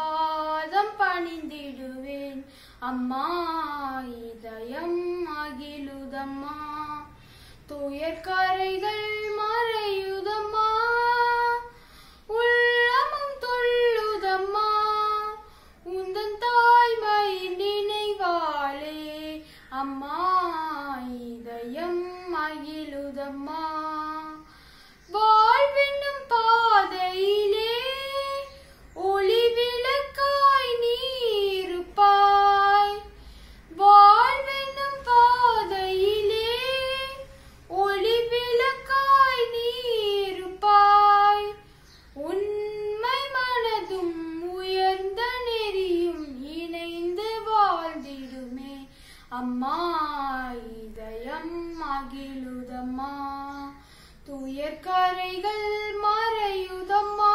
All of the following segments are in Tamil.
பாதம் பணிந்திடுவேன் அம்மா இதயம் மகிழுதம்மா துயர்கரைகள் மறையுதம்மா உள்ளமும் தொல்லுதம்மா உந்தன் தாய்மை நினைவாளே அம்மா இதயம் மகிழுதம்மா வாழ்வென்னும் பாதையிலே ஒளி விளக்காய் நீருப்பாய் வாழ்வென்னும் பாதையிலே ஒளி விளக்காய் நீருப்பாய் உண்மை மனதும் உயர்ந்த நெறியும் இணைந்து வாழ்ந்திடுமே அம்மா இதயம் மகிழுதம்மா துயர்கரைகள் மறையுதம்மா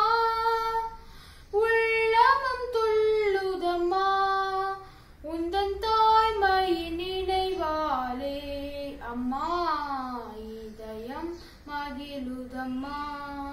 உள்ளமும் துள்ளுதம்மா உந்தன் தாய்மையின் நினைவாலே அம்மா இதயம் மகிழுதம்மா